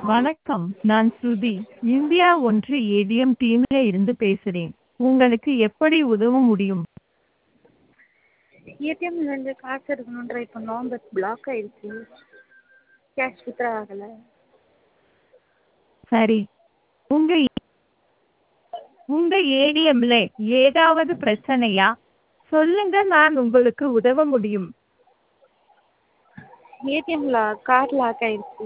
வணக்கம் நான் ஸ்ருதி இந்தியா ஒன்று ஏடிஎம் டீம்ல இருந்து பேசுறேன் உங்களுக்கு எப்படி உதவ முடியும் ஏடிஎம்லேருந்து காசு எடுக்கணும்னு ட்ரை பண்ணோம் பட் பிளாக் ஆயிடுச்சு கேஷ் வித்ட்ரா ஆகலை சரி உங்க உங்க ஏடிஎம்ல ஏதாவது பிரச்சனையா சொல்லுங்க நான் உங்களுக்கு உதவ முடியும் ஏடிஎம்ல கார்டு லாக் ஆயிடுச்சு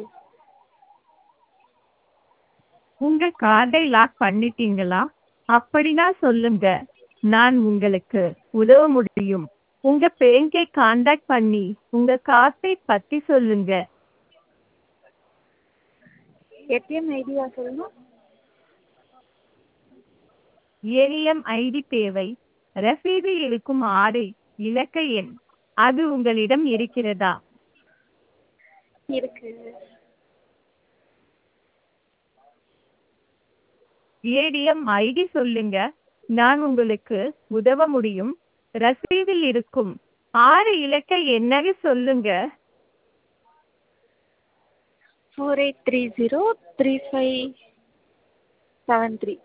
உங்க கார்டை லாக் பண்ணிட்டீங்களா அப்படின்னா சொல்லுங்க நான் உங்களுக்கு உதவ முடியும் உங்க பேங்கை காண்டாக்ட் பண்ணி உங்க கார்டை பத்தி சொல்லுங்க ஏடிஎம் ஐடியா சொல்லணும் ஏடிஎம் ஐடி தேவை ரசீதில் இருக்கும் ஆறு இலக்க எண் அது உங்களிடம் இருக்கிறதா இருக்கு ஏடிஎம் ஐடி சொல்லுங்க நான் உங்களுக்கு உதவ முடியும் ரசீதில் இருக்கும் ஆறு இலக்க எண்ணை சொல்லுங்க four eight three zero three five seven three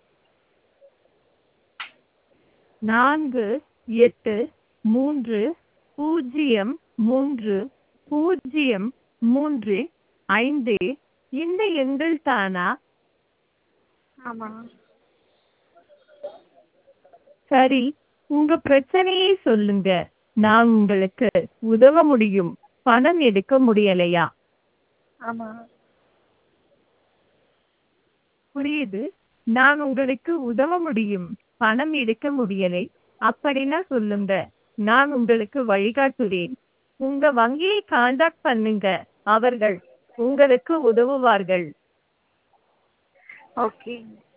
நான்கு எட்டு மூன்று பூஜ்ஜியம் மூன்று பூஜ்ஜியம் மூன்று ஐந்து இந்த எண்கள் தானா ஆமாம் சரி உங்க பிரச்சனையை சொல்லுங்க நான் உங்களுக்கு உதவ முடியும் பணம் எடுக்க முடியலையா ஆமாம் புரியுது நான் உங்களுக்கு உதவ முடியும் பணம் எடுக்க முடியலை அப்படின்னா சொல்லுங்க நான் உங்களுக்கு வழிகாட்டுறேன் உங்க வங்கியை காண்டாக்ட் பண்ணுங்க அவர்கள் உங்களுக்கு உதவுவார்கள் ஓகே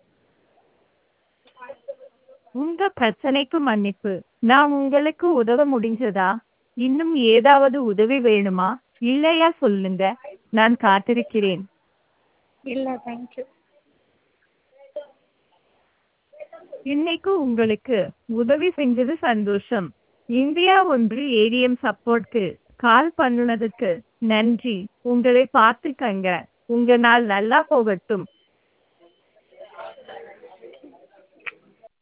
உங்க பிரச்சனைக்கு மன்னிப்பு நான் உங்களுக்கு உதவ முடிஞ்சதா இன்னும் ஏதாவது உதவி வேணுமா இல்லையா சொல்லுங்க நான் காத்திருக்கிறேன் இல்லை தேங்க்யூ இன்னைக்கு உங்களுக்கு உதவி செஞ்சது சந்தோஷம் இந்தியா ஒன்று ஏடிஎம் சப்போர்ட்க்கு கால் பண்ணுனதுக்கு நன்றி உங்களை பார்த்துக்கங்க உங்க நாள் நல்லா போகட்டும்